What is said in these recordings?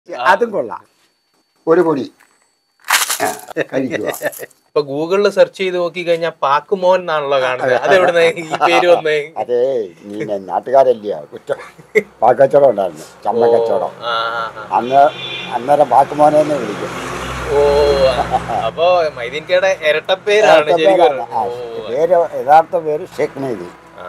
അതും കൊള്ളാം ഒരു പൊടി ആ, കഴിക്കുക ഇപ്പൊ ഗൂഗിളിൽ സെർച്ച് ചെയ്ത് നോക്കി കഴിഞ്ഞാൽ പാക്കുമോൻ എന്നാണല്ലോ കാണുന്നത് അതെവിടുന്ന് ഈ പേര് വന്നേ അതേ നീ നാട്ടുകാരല്ല കുറ്റ പാക്കച്ചവടം ഉണ്ടായിരുന്നു ചമ്മ കച്ചവടം ആ, ആ, ആ. അന്ന് അന്നേരം പാക്കുമോനെ എന്ന് വിളിക്കും ഓ അപ്പൊ മൈദീൻകയുടെ ഇരട്ടപ്പേരാണ് ശരിക്കും പേരാണ്. ആ, ഓ, പേര് യഥാർത്ഥ പേര് ഷെയ്ഖ് മൈദി ആ.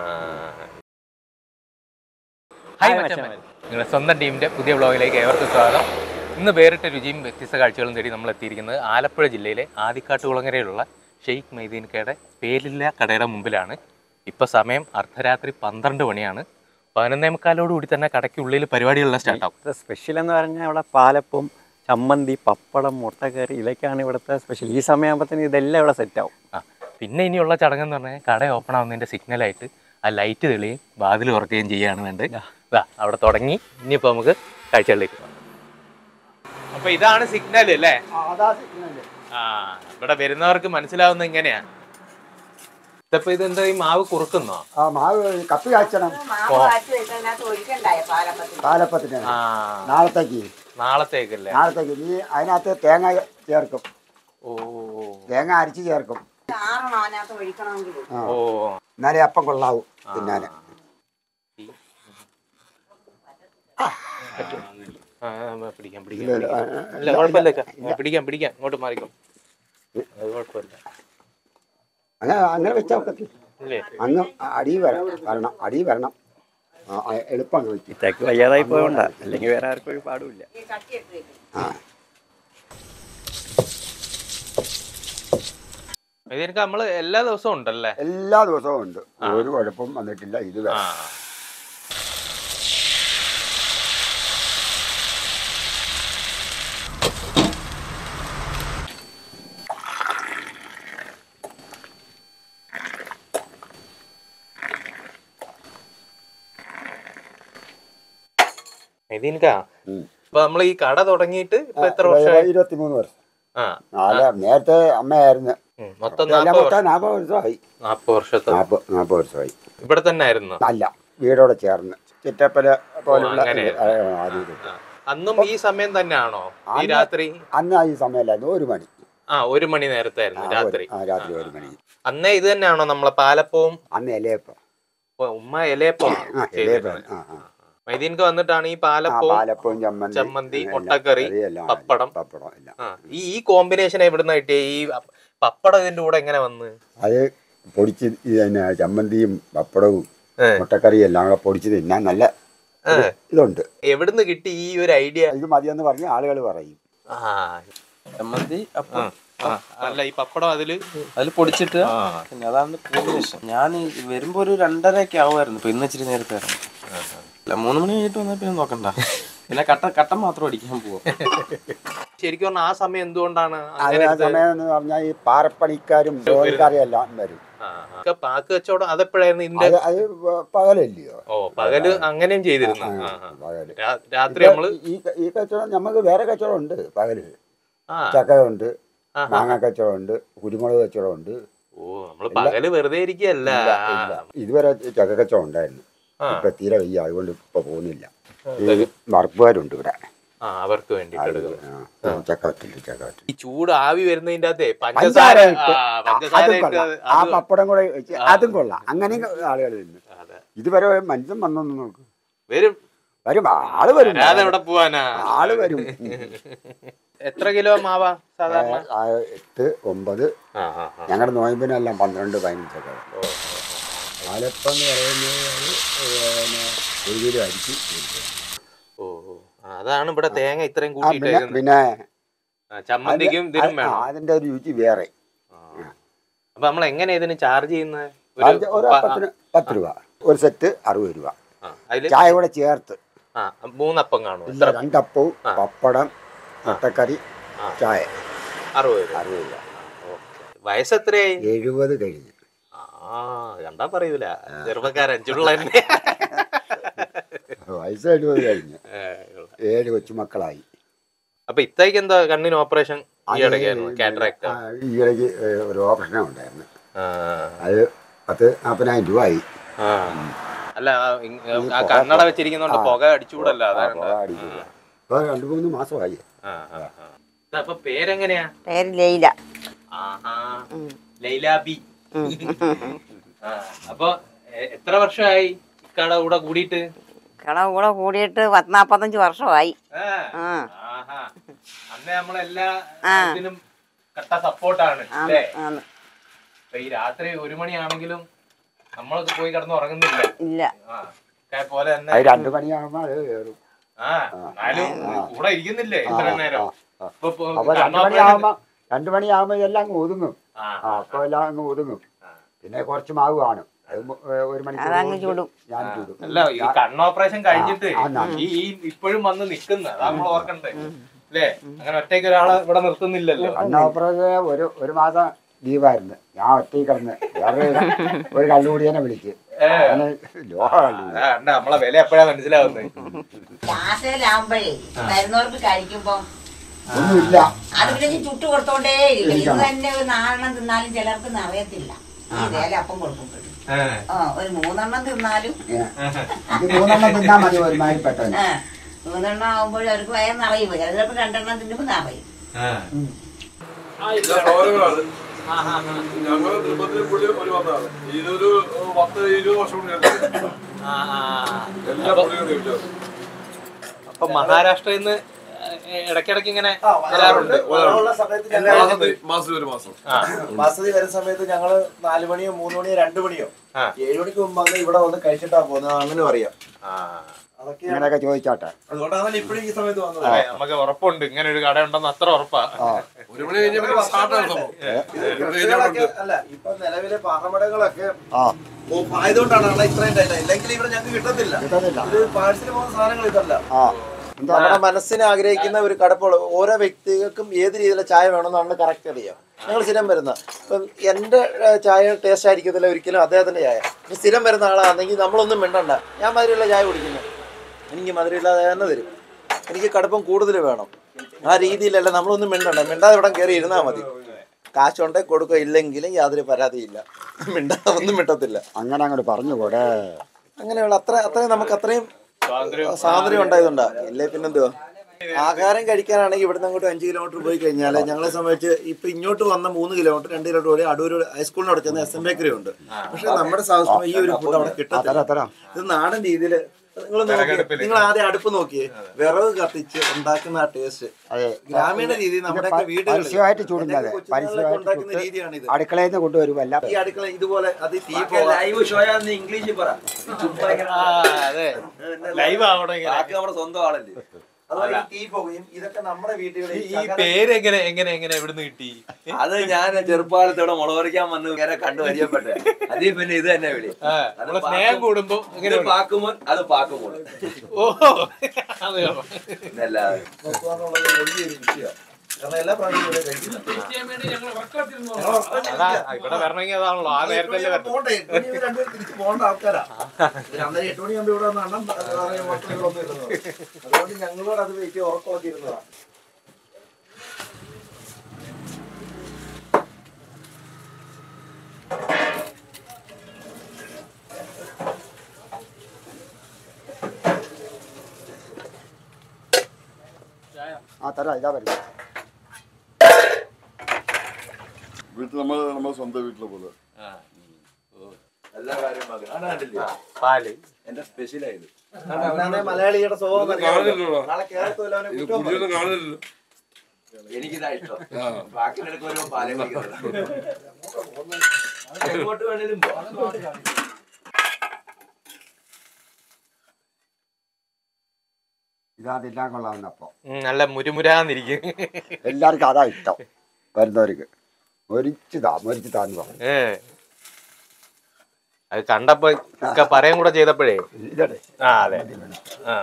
ഹായ് മച്ചന്മാരെ നിങ്ങളുടെ സ്വന്തം ടീമിന്റെ പുതിയ വ്ളോഗിലേക്ക് ഏവർക്കും സ്വാഗതം ഇന്ന് വേറിട്ട രുചിയും വ്യത്യസ്ത കാഴ്ചകളും തേടി നമ്മൾ എത്തിയിരിക്കുന്നത് ആലപ്പുഴ ജില്ലയിലെ ആദിക്കാട്ടുകുളങ്ങരയിലുള്ള ഷെയ്ഖ് മൈദീൻകയുടെ പേരില്ല കടയുടെ മുമ്പിലാണ് ഇപ്പൊ സമയം അർദ്ധരാത്രി പന്ത്രണ്ട് മണിയാണ് പതിനൊന്നേ മുക്കാലോടുകൂടി തന്നെ കടയ്ക്കുള്ളിൽ പരിപാടികളെല്ലാം സ്റ്റാർട്ടാവും ഇവിടുത്തെ സ്പെഷ്യൽ എന്ന് പറഞ്ഞാൽ ഇവിടെ പാലപ്പം ചമ്മന്തി പപ്പടം മുട്ടക്കറി ഇതൊക്കെയാണ് ഇവിടുത്തെ സ്പെഷ്യൽ ഈ സമയമാകുമ്പോഴത്തേന് ഇതെല്ലാം ഇവിടെ സെറ്റാവും ആ പിന്നെ ഇനിയുള്ള ചടങ്ങെന്ന് പറഞ്ഞാൽ കട ഓപ്പൺ ആവുന്നതിന്റെ സിഗ്നലായിട്ട് ആ ലൈറ്റ് തെളിയും വാതിൽ തുറക്കുകയും ചെയ്യാണ് വേണ്ടത് ദാ അവിടെ തുടങ്ങി ഇനിയിപ്പോ നമുക്ക് കാഴ്ചകളിലേക്ക് പോകാം അപ്പൊ ഇതാണ് സിഗ്നൽ അല്ലേ ആ ഇവിടെ വരുന്നവർക്ക് മനസ്സിലാവുന്ന ഇങ്ങനെയാ ഇതപ്പോ ഇതെന്താ ഈ മാവ് കുറുക്കുന്നോ ആ മാവ് കപ്പി കാച്ചണം മാവ് കാച്ചി വെച്ചതിനകത്ത് ഒഴിക്കണ്ടായ പാലപ്പത്തിന് പാലപ്പത്തിന് ആ നാളത്തേക്ക് നാളത്തേക്കല്ലേ നാളത്തേക്ക് നീ അതിനകത്ത് തേങ്ങ ചേർക്കും ഓ തേങ്ങ അരച്ച് ചേർക്കും ആറെണ്ണം അതിനകത്ത് ഒഴിക്കണമെങ്കിൽ ആ ഓ എന്നാലേ അപ്പം കൊള്ളാവും തിന്നാന് ആ, ആ, പിടിക്കാം പിടിക്കാം പിടിക്കാം. ഇല്ല കുഴപ്പമില്ല ഇക്ക. ആ, പിടിക്കാം പിടിക്കാം ഇങ്ങോട്ട് മാറിക്കോ അത് കുഴപ്പമില്ല അങ്ങനെ അങ്ങനെ വെച്ചാൽ ഒക്കെ ഇല്ലേ അങ്ങ് അടി വരണം വരണം അടി വരണം ആ, ആ, എളുപ്പം അങ്ങ് വെക്കും ഇത്തേക്ക് വയ്യാതായി പോയോണ്ടാ അല്ലെങ്കിൽ വേറെ ആർക്കും ഒരു പാടുമില്ല ഈ കട്ടിയിട്ട് വെക്കും ആ ഇതിനൊക്കെ നമ്മള് എല്ലാ ദിവസവും ഉണ്ടല്ലേ എല്ലാ ദിവസവും ഉണ്ട് ഒരു കുഴപ്പം വന്നിട്ടില്ല ഇത് ആ വരെ. ഇതിനക്കാ ഉം. ഇപ്പൊ നമ്മൾ ഈ കട തുടങ്ങിയിട്ട് ഇപ്പൊ എത്ര ആ, വർഷമായി ഇരുപത്തിമൂന്ന് വർഷം ആ നാല് നേരത്തെ അമ്മയായിരുന്നു ഉം. മൊത്തം എല്ലാം നാപ്പത് മൊത്തം നാൽപ്പത് വർഷമായി നാപ്പത് വർഷത്തെ നാൽപ്പത് നാൽപ്പത് വർഷമായി ഇവിടെ തന്നെ ആയിരുന്നു അല്ല വീടോടെ ചേർന്ന് ചിറ്റപ്പല പോലുള്ള അങ്ങനെ. ആ, ആ, അത് ഇത്. അന്നും ഈ സമയം തന്നെയാണോ ഈ അന്ന് രാത്രി അന്ന് ഈ സമയമല്ലായിരുന്നു ഒരു മണി ആ ഒരു മണി നേരത്തായിരുന്നു ആ, രാത്രി ഒരു- ആ രാത്രി ഒരു മണി അന്നേ ഇത് തന്നെയാണോ നമ്മളെ പാലപ്പവും അന്ന് ഇലയപ്പം ഓ, ഉമ്മ ഇലയപ്പം ആ ഇലയപ്പം ആ ആ മൈദീൻക്ക് വന്നിട്ടാണ് ഈ ആ, പാലപ്പവും പാലപ്പവും ചമ്മന്തി ചമ്മന്തി, എല്ലാം, മുട്ടക്കറി, എല്ലാം പപ്പടം. പപ്പടം എല്ലാം ആ ഈ ഈ കോമ്പിനേഷൻ എവിടുന്ന കിട്ടിയ ഈ പപ്പടം ഇതിന്റെ കൂടെ എങ്ങനെ വന്ന് അത് പൊടിച്ച് ഇത് തന്നെ ചമ്മന്തിയും പപ്പടവും ഏ. മുട്ടക്കറിയും എല്ലാം കൂടെ പൊടിച്ച് തിന്നാൻ നല്ല ഒരു ഇതുണ്ട് എവിടുന്ന് കിട്ടി ഈ ഒരു ഐഡിയ ഇത് മതിയെന്ന് പറഞ്ഞ് ആളുകൾ പറയും ആ ചമ്മന്തി അപ്പം ആ, അല്ല ഈ പപ്പടം അതില് അതിൽ പൊടിച്ചിട്ട് പിന്നെ അതാണ് കോമ്പിനേഷൻ ഞാൻ ഈ വരുമ്പോ ഒരു രണ്ടരയൊക്കെ ആവുമായിരുന്നു ഇപ്പൊ ഇന്ന് ഇച്ചിരി നേരത്തെ ഇറങ്ങി. അല്ല മൂന്ന് മണി കഴിഞ്ഞിട്ട് വന്നാൽ പിന്നെ നോക്കണ്ട പിന്നെ കട്ട കട്ട മാത്രം അടിക്കാൻ പോവാം ശരിക്കും പറഞ്ഞാൽ ആ സമയം എന്തുകൊണ്ടാണ് അത് അങ്ങനെ ആ എടുത്തത്? സമയം എന്ന് പറഞ്ഞാൽ ഈ പാറപ്പണിക്കാരും ജോലിക്കാരും എല്ലാം വരും ആ, ആ. ഒക്കെ പാക്ക് കച്ചവടം അതെപ്പോഴായിരുന്നു ഇതിന്റെ അത് അത് പകലല്ലയോ ഓ പകല് അങ്ങനെയും ചെയ്തിരുന്നു ആ, ആ, ആ. പകല് രാ- രാത്രി നമ്മള് ഈ ഈ കച്ചവടം നമുക്ക് വേറെ കച്ചവടം ഉണ്ട് പകല് ആ ചക്കയുണ്ട് ആ, മാങ്ങ കച്ചവടം ഉണ്ട് കുരുമുളക് കച്ചവടം ഉണ്ട് ഓ നമ്മള് പകല് വെറുതെ ഇരിക്കുകയല്ല ഇല്ല. ഇതുവരെ ചക്ക കച്ചവടം ഉണ്ടായിരുന്നു ആ. ഇപ്പൊ തീരെ വയ്യ അതുകൊണ്ട് ഇപ്പൊ പോകുന്നില്ല ഈ വറുപ്പുകാരുണ്ട് ഇവിടെ ആ അവർക്ക് വേണ്ടിട്ട് എടുക്കുന്നത് ആ, ചക്ക വറ്റില്ല ചക്ക വറ്റില്ല ഈ ചൂട് ആവി വരുന്നതിന്റെ അകത്തെ പഞ്ചസാര പഞ്ചസാര ഇട്ട് ആ, ആ, പഞ്ചസാര അതും ഇട്ട് കൊള്ളാം അത് ആ അത് പപ്പടം കൂടെ വെച്ച് അതും കൊള്ളാം അങ്ങനെയും ആളുകൾ തിന്നു അതെ. ഇതുവരെ മനുഷ്യൻ വന്നൊന്ന് നോക്ക് വരും വരും ആള് വരും വരാതെ എവിടെ പോവാനാ ആള് വരും എത്ര കിലോ മാവാ സാധാരണ ആ, എട്ട് ഒമ്പത് ആ ആ ആ ഞങ്ങളുടെ നോയമ്പിനെല്ലാം പന്ത്രണ്ട് പതിനഞ്ചൊക്കെ ആലപ്പം എന്ന് പറയുന്നത് അത് പിന്നെ ഒരു കിലോ അരിച്ച് കൊടുക്കും. ഓ ഓ. ആ, അതാണ് ഇവിടെ തേങ്ങ ഇത്രയും ആ, പിന്നെ കൂട്ടിയിട്ടേക്കുന്നത് പിന്നെ ആ, ചമ്മന്തിക്കും ഇതിനും ആ, വേണം അതിന്റെ ഒരു രുചി വേറെ ആ. അപ്പൊ നമ്മൾ എങ്ങനെ ഇതിന് ചാർജ് ചെയ്യുന്നത് അത് ഒരു അപ്പത്തിന് പത്ത് രൂപ ഒരു സെറ്റ് അറുപത് രൂപ അതില് ചായ കൂടെ ചേർത്ത് ആ മൂന്നപ്പം കാണും ഇല്ല രണ്ടപ്പവും ആ. പപ്പടം മുട്ടക്കറി ആ. ചായ അറുപത് രൂപ അറുപത് രൂപ ഓക്കേ. വയസ്സ് എത്രയായി എഴുപത് കഴിഞ്ഞ് ആ കണ്ടാ പറയൂല ചെറുപ്പക്കാരൻ ചുള്ളന്നെ വയസ്സ് എഴുപത് കഴിഞ്ഞ് ഏഴ് കൊച്ചുമക്കളായി അപ്പൊ ഇത്തേക്ക് എന്താ കണ്ണിന് ഓപ്പറേഷൻ ഈ അത് ഇടയ്ക്കായിരുന്നു കാറ്ററാക്ട് ആ, ഈ ഇടയ്ക്ക് ഏ, ഒരു ഓപ്പറേഷൻ ഉണ്ടായിരുന്നു അത് പത്ത് നാൽപ്പതിനായിരം രൂപ ആയി അല്ല ആ, ഇങ്- ആ കണ്ണട വെച്ചിരിക്കുന്നോണ്ട് പുക അടിച്ചുകൂടല്ല ആ, അതാണ് പുക അടിക്കുക. ഇപ്പോൾ രണ്ട് മൂന്ന് മാസമായി ആ ആ ആ അപ്പൊ പേരെങ്ങനെയാ പേര് ലൈല ആഹാ ലൈലാബി ആ അപ്പൊ എ- എത്ര വർഷമായി ഇക്കാടെ കൂടെ കൂടിയിട്ട് കട കൂടെ കൂടിയിട്ട് പത്നാപ്പത്തഞ്ച് വർഷമായി ആ. ആ ആഹാ അന്ന് നമ്മളെല്ലാ ആ. ഇതിനും കട്ട സപ്പോർട്ടാണ് ആന്ന്, അല്ലേ ആന്ന്. ഇപ്പൊ ഈ രാത്രി ഒരു മണിയാണെങ്കിലും നമ്മളൊക്കെ പോയി കിടന്ന് ഉറങ്ങുന്നില്ല ഇല്ല ആ ഒക്കെ പോലെ തന്നെ അത് രണ്ട് മണിയാകുമ്പോൾ അത് കയറും ആ എന്നാലും കൂടെ ഇരിക്കുന്നില്ലേ ഇത്ര നേരം ആ. ഇപ്പൊ ഇപ്പൊ അപ്പോൾ രണ്ട് കണ്ണോപ്പറേഷൻ- മണിയാകുമ്പോൾ രണ്ട് മണിയാകുമ്പോൾ ഇതെല്ലാം അങ്ങ് ഒതുങ്ങും ആ, ആ അപ്പോൾ എല്ലാം അങ്ങ് ഒതുങ്ങും പിന്നെ കുറച്ച് മാവ് കാണും അത് മു- ഏ, ഒരു മണിക്കൂർ അതങ്ങ് കൊണ്ട് ചുടും. ഞാൻ ചൂടും അല്ല ഈ കണ്ണോപ്പറേഷൻ കഴിഞ്ഞിട്ട് ആ, ആ, ഈ ഈ ഇപ്പോഴും വന്ന് നിക്കുന്ന അതാ നമ്മൾ ഓർക്കണ്ടേ അല്ലേ അങ്ങനെ ഒറ്റയ്ക്ക് ഒരാളെ ഇവിടെ നിർത്തുന്നില്ലല്ലോ അന്നപ്പുറത്ത് ഒരു ഒരു മാസം ലീവായിരുന്നു ഞാൻ ഒറ്റയ്ക്ക് കിടന്ന് വേറെ ഒരു കള്ളുകൂടിയനെ വിളിച്ച് അങ്ങനെ ലോഹ കള്ളു അതാ കണ്ട നമ്മളെ വില എപ്പോഴാ മനസ്സിലാവുന്നത് ലാസയിലാവുമ്പോഴേ വരുന്നവർക്ക് കഴിക്കുമ്പം ഒന്നുമില്ല അത് പിന്നെ ചുട്ടു കൊടുത്തോണ്ടേ ഇരിക്കും ഇത് തന്നെ ഒരു നാലെണ്ണം തിന്നാലും ചിലർക്ക് നിറയത്തില്ല ഈ വേല അപ്പം കൊടുക്കുമ്പോഴും ആ ഒരു മൂന്നെണ്ണം തിന്നാലും ഇത് മൂന്നെണ്ണം തിന്നാ മതി ഒരുമാതിരി പെട്ടെന്ന് ആ, മൂന്നെണ്ണം ആവുമ്പോഴും അവർക്ക് വയറ് നിറയും ചിലപ്പോൾ രണ്ടെണ്ണം തിന്നുമ്പോൾ നിറയും ഞങ്ങൾ തിരുപ്പതിരി പുള്ളി ഒരു വന്നതാണ് ഇതൊരു പത്ത് ഇരുപത് വർഷം കൊണ്ട് ഞാൻ എല്ലാ പുള്ളിയും കഴിച്ചത് അപ്പൊ മഹാരാഷ്ട്രയിൽ നിന്ന് ഇടയ്ക്കിടയ്ക്ക് ഇങ്ങനെ വരാറുണ്ട് മാസത്തിൽ മാസത്തിൽ ഒരു മാസം മാസത്തിൽ വരുന്ന സമയത്ത് ഞങ്ങള് നാല് മണിയോ മൂന്ന് മണിയോ രണ്ട് മണിയോ ആ. ഏഴ് മണിക്ക് മുമ്പ് വന്ന് ഇവിടെ വന്ന് കഴിച്ചിട്ടാ പോകുന്നത് അങ്ങനെ പറയാം ആ. അതൊക്കെ ഇങ്ങനെയൊക്കെ ചോദിച്ചാട്ടെ അതുകൊണ്ടാണ് ഇപ്പോഴും ഈ സമയത്ത് വന്നത് അതെ, നമുക്ക് ഉറപ്പുണ്ട് ഇങ്ങനെ ഒരു കട ഉണ്ടെന്ന് അത്ര ഉറപ്പാ ആ ഒരു മണി കഴിഞ്ഞപ്പോൾ സ്റ്റാർട്ടാണ് സംഭവം കുട്ടികളൊക്കെ അല്ല ഇപ്പൊ നിലവിലെ പാറമടകളൊക്കെ ആ ഓ- ആയതുകൊണ്ടാണ് അവിടെ ഇത്രയും ടൈറ്റ് ഇല്ലെങ്കിൽ ഇവിടെ ഞങ്ങൾക്ക് കിട്ടത്തില്ല കിട്ടത്തില്ല ഇത് പാഴ്സൽ പോകുന്ന സാധനങ്ങൾ ഇതല്ല ആ എന്താ നമ്മുടെ മനസ്സിനെ ആഗ്രഹിക്കുന്ന ഒരു കടപ്പുള്ള ഓരോ വ്യക്തികൾക്കും ഏത് രീതിയിലുള്ള ചായ വേണമെന്നാണ് കറക്റ്റ് അറിയാം ഞങ്ങൾ സ്ഥിരം വരുന്ന ഇപ്പം എൻ്റെ ഏഹ്, ചായ ടേസ്റ്റ് ആയിരിക്കത്തില്ല ഒരിക്കലും അദ്ദേഹത്തിൻ്റെ ചായ ഇപ്പം സ്ഥിരം വരുന്ന ആളാണെങ്കിൽ നമ്മളൊന്നും മിണ്ടണ്ട ഞാൻ മധുരമുള്ള ചായ കുടിക്കുന്നു എനിക്ക് മധുരമില്ലാതെ തന്നെ തരും എനിക്ക് കടുപ്പം കൂടുതൽ വേണം ആ രീതിയിലല്ല നമ്മളൊന്നും മിണ്ടണ്ട മിണ്ടാതെ ഇവിടെ കയറി ഇരുന്നാൽ മതി കാശുണ്ടെ കൊടുക്കുക ഇല്ലെങ്കിലും യാതൊരു പരാതിയില്ല മിണ്ടാതെ ഒന്നും മിണ്ടത്തില്ല അങ്ങനെ അങ്ങോട്ട് പറഞ്ഞു കൂടെ അങ്ങനെയുള്ള അത്ര അത്രയും നമുക്ക് അത്രയും സ്വാതന്ത്ര്യം സ്വാതന്ത്ര്യം ഉണ്ടായതുണ്ടാ ഇല്ലേ പിന്നെന്തുവാ ആഹാരം കഴിക്കാനാണെങ്കിൽ ഇവിടുന്ന് അങ്ങോട്ട് അഞ്ച് കിലോമീറ്റർ പോയി കഴിഞ്ഞാൽ ഞങ്ങളെ സംബന്ധിച്ച് ഇപ്പൊ ഇങ്ങോട്ട് വന്ന മൂന്ന് കിലോമീറ്റർ രണ്ട് കിലോമീറ്റർ പോയി അടൂർ ഹൈസ്കൂളിന് അവിടെ ചെന്ന് എസ് എം ബേക്കറി ഉണ്ട് പക്ഷെ നമ്മുടെ സാഹസം ഈ ഒരു ഫുഡ് അവിടെ തരാം കിട്ടത്തില്ല തരാം ഇത് നാടൻ രീതിയിൽ നിങ്ങൾ നോക്കി നിങ്ങൾ ആദ്യം അടുപ്പ് നോക്കിയേ വിറക് കത്തിച്ച് ഉണ്ടാക്കുന്ന ആ ടേസ്റ്റ് അതെ ഗ്രാമീണ രീതി നമ്മുടെയൊക്കെ വീടുകളിൽ പരസ്യമായിട്ട് ചൂടുന്നത് എന്റെയൊക്കെ കൊച്ചുനാളിലൊക്കെ പരസ്യമായിട്ട് ഉണ്ടാക്കുന്ന ചുട്ട് രീതിയാണ് ഇത് അടുക്കളയിൽ നിന്ന് കൊണ്ടുവരുമല്ല ഈ അടുക്കള ഇതുപോലെ അത് തീ ലൈവ് ഷോ ഇംഗ്ലീഷിൽ പറ ആ, അതെ ലൈവ് ആവണമെങ്കിൽ നമ്മുടെ സ്വന്തം ആളല്ലേ അതുപോലെ ഈ തീ പോകുകയും ഇതൊക്കെ നമ്മുടെ വീടുകളിൽ ഈ പേര് എങ്ങനെ എങ്ങനെ എങ്ങനെ എവിടുന്ന് കിട്ടി അത് ഞാൻ ചെറുപ്പകാലത്തോടെ മുളവറിക്കാൻ വന്ന് ഇങ്ങനെ കണ്ടു പരിചയപ്പെട്ടെ അതേ പിന്നെ ഇത് തന്നെ വിളി ആ, നമ്മളെ സ്നേഹം കൂടുമ്പോ ഇത് എങ്ങനെ പാക്കുമോൻ അത് പാക്കുമോൻ ഓ അതെയോ ഇതല്ലാതെ നോക്കുകയെന്നുള്ളത് വലിയൊരു വിഷയമാണ് കാരണം എല്ലാ പ്രാവശ്യവും ഇവിടെ കഴിക്കുന്നത് അതാ ഇവിടെ വരണമെങ്കിൽ അതാണല്ലോ ആ നേരത്തെ അല്ലേ വരണം. പോണ്ടേ എട്ട് മണി ആകുമ്പോൾ രണ്ടുപേരും തിരിച്ച് പോകേണ്ട ആൾക്കാരാ ഒരു അന്നേരം എട്ട് മണിയാകുമ്പോൾ ഇവിടെ വന്ന് അണ്ണം പറയാൻ മക്കളൊന്നും ഇരുന്നത് അതുകൊണ്ട് ഞങ്ങളോട് അത് വെയിറ്റ് ഉറക്കമൊക്കെ ഇരുന്നതാണ് ആ തരാം ഇതാ വരുന്നത് വീട്ടിൽ നമ്മൾ നമ്മുടെ സ്വന്തം വീട്ടിലെ പോലെ എല്ലാ കാര്യവും പാക്കും. ആണ് കണ്ടില്ലേ? പാല് എന്റെ സ്പെഷ്യലായത് അന്നാണേ മലയാളിയുടെ സ്വഭാവം ഇത് അറിയാമല്ലോ. കാണുന്നില്ലല്ലോ. നാളെ കേരളത്തിൽ അവനെ ഇത് കുറ്റം പറയും. പുതിയൊന്നും കാണുന്നില്ലല്ലോ എനിക്കിതാ ഇഷ്ടം ബാക്കിനെടുക്ക് വരുമ്പോ പാലേ കുടിക്കുന്നത് എങ്ങോട്ട് വേണേലും പോവാം. ഇതാ തിന്നാൻ കൊള്ളാവുന്നപ്പോ ഉം, നല്ല മുരുമുരാന്നിരിക്കും എല്ലാവർക്കും അതാ ഇഷ്ടം വരുന്നവർക്ക് മൊരിച്ചതാ മൊരിച്ചതാന്ന് പറഞ്ഞു ഏ അത് കണ്ടപ്പോ ഒക്കെ പറയാൻ കൂടെ ചെയ്തപ്പോഴേ ഇതേ ആ അതെ ആ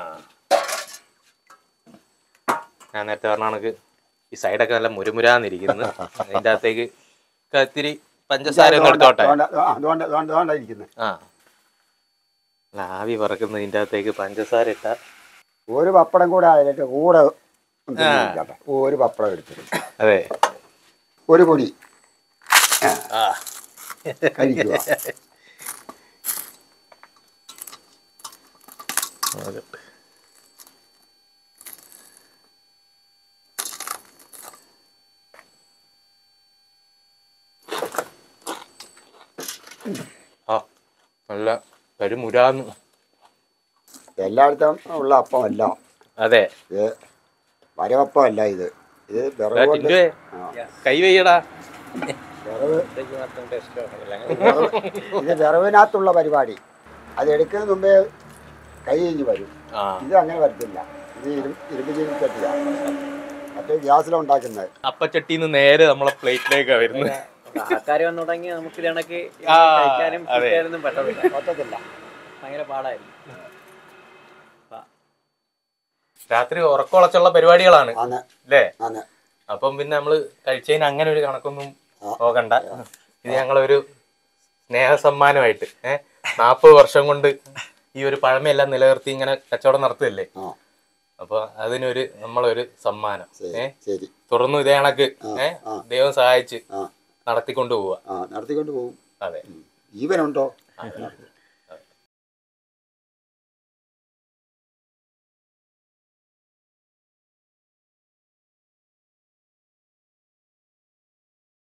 ഞാൻ നേരത്തെ പറഞ്ഞ കണക്ക് ഈ സൈഡൊക്കെ നല്ല മുരുമുരാന്നിരിക്കുന്നു അതിന്റെ അകത്തേക്ക് ഒക്കെ ഇത്തിരി പഞ്ചസാര ഒന്ന് എടുത്തോട്ടെ അതുകൊണ്ട് അതുകൊണ്ട് അതുകൊണ്ടായിരിക്കുന്നത് ആ അല്ല, ആവി പറക്കുന്ന ഇതിന്റെ അകത്തേക്ക് പഞ്ചസാര ഇട്ട ഒരു പപ്പടം കൂടെ അതിലേക്ക് കൂടെ ഒന്ന് തിന്നിരിക്കട്ടെ. ഒരു പപ്പടം എടുത്തിട്ട് അതെ ഒരു പൊടി ആ കഴിക്കുക ആ നല്ല കരിമുരാന്ന് എല്ലായിടത്തും ഉള്ള അപ്പമല്ല അതെ ഇത് വരവപ്പമല്ല ഇത് ഇത് വിറവ് കൊണ്ട് ടിൻഡുവേ, കൈ വെയ്യടാ വിറവ് വിറവ്- ഇത് വിറവിനകത്തുള്ള പരിപാടി അത് എടുക്കുന്നതിന് മുമ്പേ കൈ കഴിഞ്ഞ് വരും ആ ഇത് അങ്ങനെ വരത്തില്ല ഇത് ഇരു ഇരുമ്പ് ജീവി ചട്ടിയാണ് മറ്റേ ഗ്യാസിലാണ് അപ്പച്ചട്ടിന്ന് നേരെ നമ്മളെ പ്ലേറ്റിലേക്കാ വരുന്നത് ആൾക്കാർ വന്നു തുടങ്ങി നമുക്ക് ഇത് കണക്ക് ആ, കഴിക്കാനും അതെ. കുടിക്കാനൊന്നും പറ്റത്തില്ല പറ്റത്തില്ല ഭയങ്കര പാടായിരുന്നു രാത്രി ഉറക്കമുളച്ചുള്ള പരിപാടികളാണ് ആണ് അല്ലേ ആണ് അപ്പം പിന്നെ നമ്മള് കഴിച്ചതിന് അങ്ങനെ ഒരു കണക്കൊന്നും ആ. നോക്കണ്ട ഇത് ഞങ്ങളൊരു സ്നേഹ സമ്മാനമായിട്ട് ഏഹ് നാൽപ്പത് വർഷം കൊണ്ട് ഈ ഒരു പഴമയെല്ലാം നിലനിർത്തി ഇങ്ങനെ കച്ചവടം നടത്തുകയല്ലേ ആ അപ്പൊ അതിനൊരു നമ്മളൊരു സമ്മാനം ശരി ഏഹ് ശരി തുടർന്നും ഇതേ കണക്ക് ആ, ഏഹ് ആ. ദൈവം സഹായിച്ച് ആ നടത്തിക്കൊണ്ട് പോവുക ആ നടത്തിക്കൊണ്ട് പോകും അതെ ജീവനുണ്ടോ